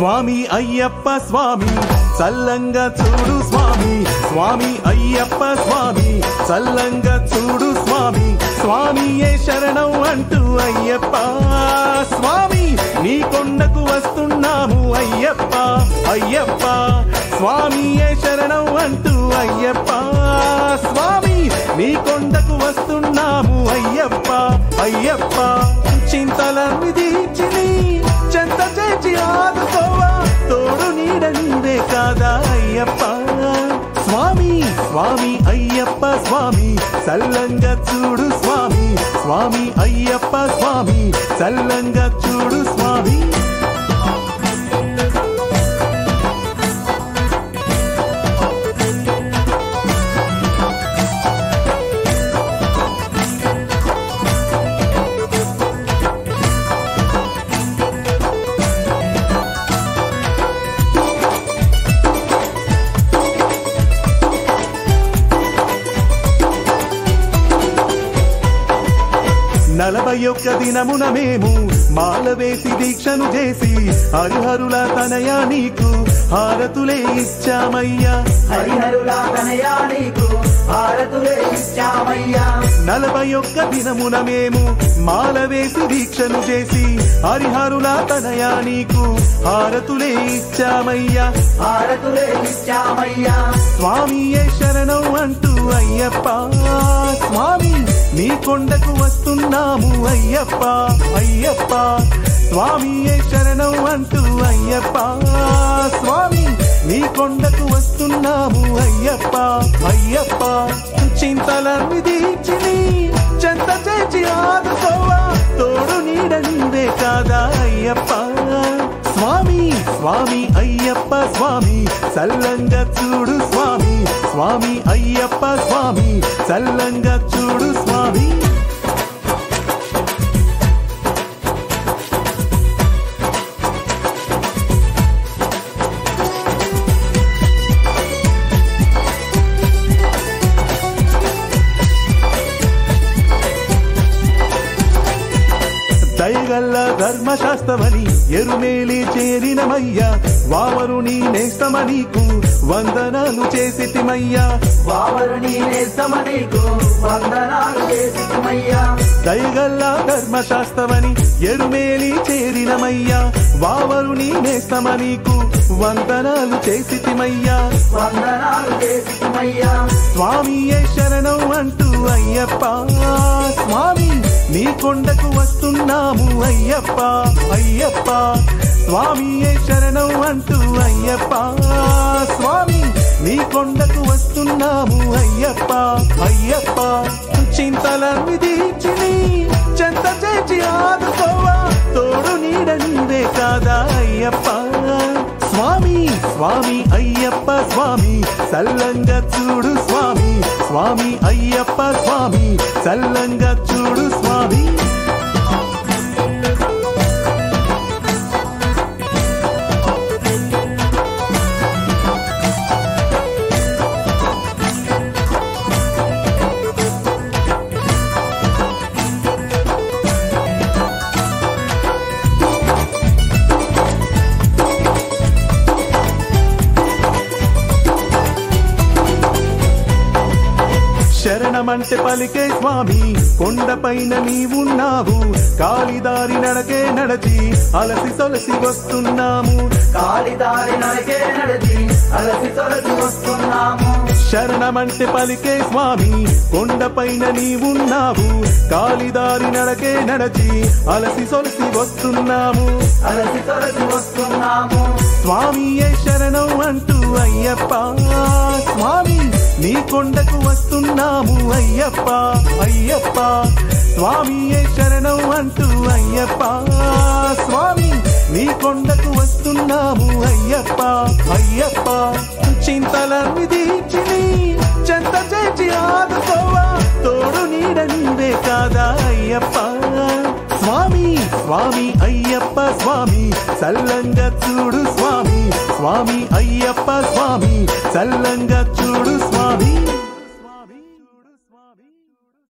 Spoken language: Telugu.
స్వామి అయ్యప్ప స్వామి చల్లంగా చూడు స్వామి స్వామి అయ్యప్ప స్వామి చల్లంగా చూడు స్వామి స్వామియే శరణం అంటూ అయ్యప్ప స్వామి నీ కొండకు వస్తున్నాము అయ్యప్ప అయ్యప్ప స్వామియే శరణం అంటూ అయ్యప్ప స్వామి నీ కొండకు వస్తున్నాము అయ్యప్ప అయ్యప్ప చింతలన్నీ దీర్చిని చెంత చేచి ఆదుకోవా తోడు నీడ నీవే కాదా అయ్యప్ప స్వామి స్వామి అయ్యప్ప స్వామి చల్లంగా చూడు స్వామి స్వామి అయ్యప్ప స్వామి చల్లంగా చూడు స్వామి నలభై ఒక్క దినమున మేము మాల వేసి దీక్షను చేసి హరిహరుల తనయ నీకు హారతులే ఇచ్చామయ్యా హరిహరులా తనయా నీకు భారతులే ఇచ్చామయ్యా నలభై ఒక్క దినమున మేము మాల వేసి దీక్షను చేసి హరిహరుల తనయ నీకు హారతులే ఇచ్చామయ్యా భారతులే ఇచ్చామయ్యా స్వామియే శరణం అంటూ అయ్యప్ప స్వామి నీ కొండకు వస్తున్నాము అయ్యప్ప అయ్యప్ప స్వామియే శరణం అంటూ అయ్యప్ప స్వామి నీ కొండకు వస్తున్నాము అయ్యప్ప అయ్యప్ప చింతలన్నీ దీర్చిని చెంత చేచి ఆదుకోవా తోడు నీడ నీవే కాదా అయ్యప్ప స్వామి స్వామి అయ్యప్ప స్వామి చల్లంగా చూడు స్వామి స్వామి అయ్యప్ప స్వామి చల్లంగా చూడు స్వామి దయగల్ల ధర్మశాస్త్రమని ఎరుమేలి చేరినమయ్యా వావరుని నేస్తమనీకు వందనాలు చేసితిమయ్యా వావరుని నేస్తమ నీకు వందనాలు చేసిమయ్యా దయగల్ల ధర్మశాస్త్రమని ఎరుమేలి చేరినమయ్యా వావరుని నేస్తమనీకు వందనాలు చేసితిమయ్యా వందనాలు చేసిమయ్యా స్వామియే శరణం అంటూ అయ్యప్ప స్వామి నీ కొండకు వస్తున్నాము అయ్యప్ప అయ్యప్ప స్వామియే శరణం అంటూ అయ్యప్ప స్వామి నీ కొండకు వస్తున్నాము అయ్యప్ప అయ్యప్ప చింతలన్నీ దీర్చిని చెంత చేచి ఆదుకోవా తోడు నీడ నీవే కాదా అయ్యప్ప స్వామి స్వామి అయ్యప్ప స్వామి చల్లంగా చూడు స్వామి స్వామి అయ్యప్ప స్వామి చల్లంగా చూడు స్వామి శరణమంటే పలికే స్వామి కొండపైన నీవున్నావు కాలిదారి నడకే నడచి అలసి సొలసి వస్తున్నాము కాలిదారి నడికే నడిచి అలసి తొలసి వస్తున్నాము శరణమంటే పలికే స్వామి కొండపైన నీవున్నావు కాలిదారి నడకే నడచి అలసి సొలసి వస్తున్నాము అలసి తొలసి వస్తున్నాము స్వామియే శరణం అంటూ అయ్యప్ప స్వామి నీ కొండకు వస్తున్నాము అయ్యప్ప అయ్యప్ప స్వామియే శరణం అంటూ అయ్యప్ప స్వామి నీ కొండకు వస్తున్నాము అయ్యప్ప అయ్యప్ప చింతలన్నీ దీర్చిని చెంత చేచి ఆదుకోవా తోడు నీడ నీవే కాదా అయ్యప్ప స్వామి స్వామి అయ్యప్ప స్వామి చల్లంగా చూడు స్వామి స్వామి అయ్యప్ప స్వామి చల్లంగా చూడు స్వామి